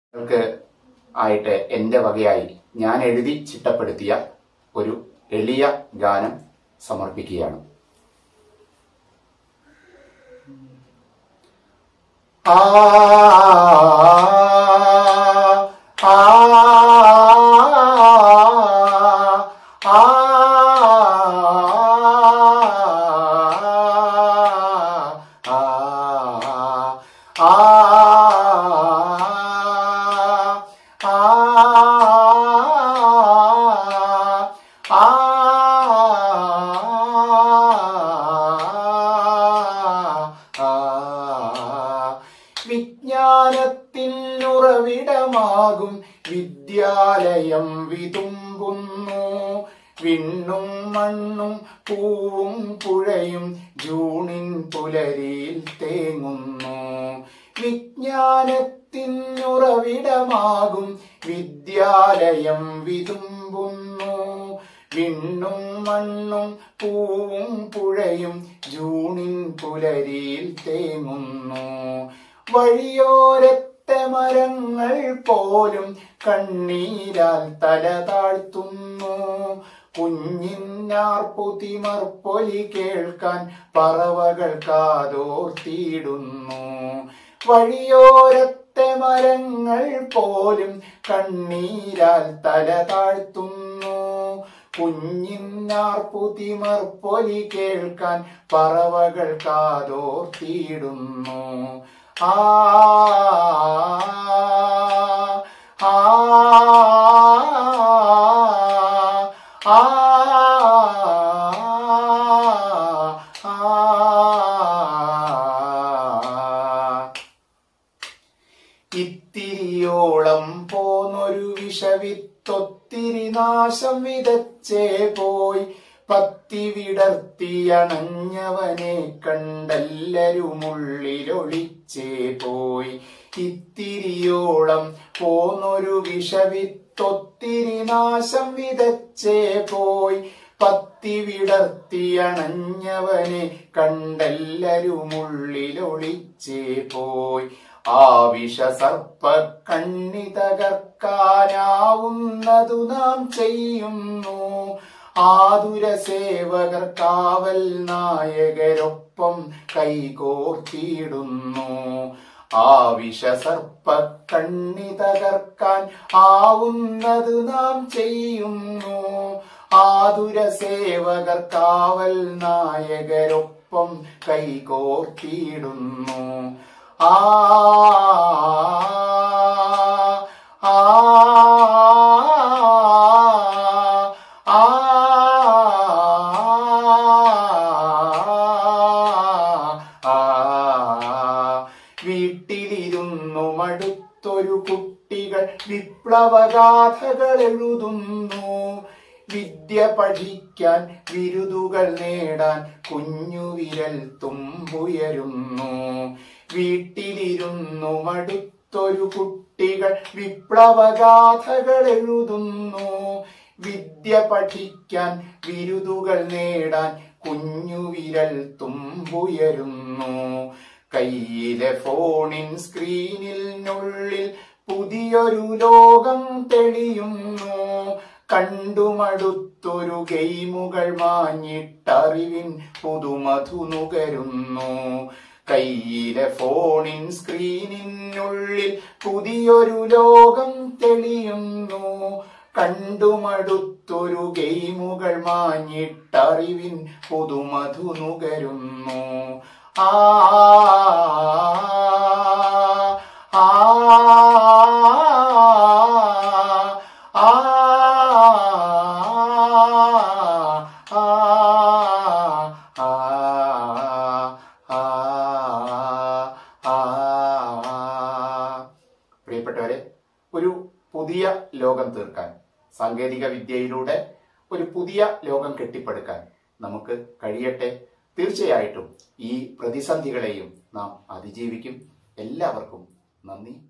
നിങ്ങൾക്ക് ആയിട്ട് എൻ്റെ വകയായി ഞാൻ എഴുതി ചിട്ടപ്പെടുത്തിയ ഒരു എളിയ ഗാനം സമർപ്പിക്കുകയാണ് ആ ആ ആ വിജ്ഞാനത്തിനുറവിടമാകും വിദ്യാലയം വിതുമ്പുന്നു വിണ്ണും മണ്ണും പൂവും പുഴയും ജൂണിൻ പുലരിയിൽ തേങ്ങുന്നു വിജ്ഞാനത്തിനുറവിടമാകും വിദ്യാലയം വിതുമ്പുന്നു വിണ്ണും മണ്ണും പൂവും പുഴയും ജൂണിൻ പുലരിയിൽ തേങ്ങുന്നു വഴിയോരത്തെ മരങ്ങൾ പോലും കണ്ണീരാൽ തല താഴ്ത്തുന്നു കുഞ്ഞിന്നാർപ്പുതിമർപ്പൊലി കേൾക്കാൻ പറവകൾ കാതോർത്തിയിടുന്നു വഴിയോരത്തെ മരങ്ങൾ പോലും കണ്ണീരാൽ തല താഴ്ത്തുന്നു കുഞ്ഞിന്നാർപ്പുതിമർപ്പൊലി കേൾക്കാൻ പറവകൾ കാതോർത്തിയിടുന്നു ആ ആ ആ ഇത്തിരിയോളം പോന്നൊരു വിഷവിത്തൊത്തിരി നാശം വിതച്ചേ പോയി പത്തി വിടർത്തിയണഞ്ഞവനെ കണ്ടെല്ലരുമുള്ളിലൊളിച്ചേ പോയി ഇത്തിരിയോളം പോന്നൊരു വിഷവിത്തൊത്തിരി നാശം വിതച്ചേ പോയി പത്തി വിടർത്തിയണഞ്ഞവനെ കണ്ടെല്ലരുമുള്ളിലൊളിച്ചേ പോയി ആ വിഷസർപ്പ കണ്ണി തകർക്കാനാവുന്നതു നാം ചെയ്യുന്നു ആതുര സേവകർ കാവൽ നായകരൊപ്പം കൈകോർത്തിയിടുന്നു ആ വിഷസർപ്പ കണ്ണി തകർക്കാൻ ആവുന്നത് നാം ചെയ്യുന്നു ആതുര സേവകർ കാവൽ നായകരൊപ്പം കൈകോർത്തിയിടുന്നു ആ ആ ആ വീട്ടിലിരുന്നു മടുത്തൊരു കുട്ടികൾ വിപ്ലവഗാഥകൾ എഴുതുന്നു വിദ്യ പഠിക്കാൻ വിരുതുകൾ നേടാൻ കുഞ്ഞു വിരൽ തുമ്പുയരുന്നു വീട്ടിലിരുന്നു മടുത്തൊരു കുട്ടികൾ വിപ്ലവഗാഥകൾ എഴുതുന്നു വിദ്യ പഠിക്കാൻ വിരുതുകൾ നേടാൻ കുഞ്ഞു വിരൽ തുമ്പുയരുന്നു കയ്യിലെ ഫോണിൻ സ്ക്രീനിനുള്ളിൽ പുതിയൊരു ലോകം തെളിയുന്നു കണ്ടുമടുത്തൊരു ഗെയിമുകൾ മാഞ്ഞിട്ടറിവിൻ പുതുമധു നുകരുന്നു കയ്യിലെ ഫോണിൻ സ്ക്രീനിനുള്ളിൽ പുതിയൊരു ലോകം തെളിയുന്നു കണ്ടുമടുത്തൊരു ഗെയിമുകൾ മാഞ്ഞിട്ടറിവിൻ പുതുമധു നുകരുന്നു ആ ആ ആ പ്രിയപ്പെട്ടവരെ ഒരു പുതിയ ലോകം തീർക്കാൻ സാങ്കേതിക വിദ്യയിലൂടെ ഒരു പുതിയ ലോകം കെട്ടിപ്പടുക്കാൻ നമുക്ക് കഴിയട്ടെ തീർച്ചയായിട്ടും ഈ പ്രതിസന്ധികളെയും നാം അതിജീവിക്കും എല്ലാവർക്കും നന്ദി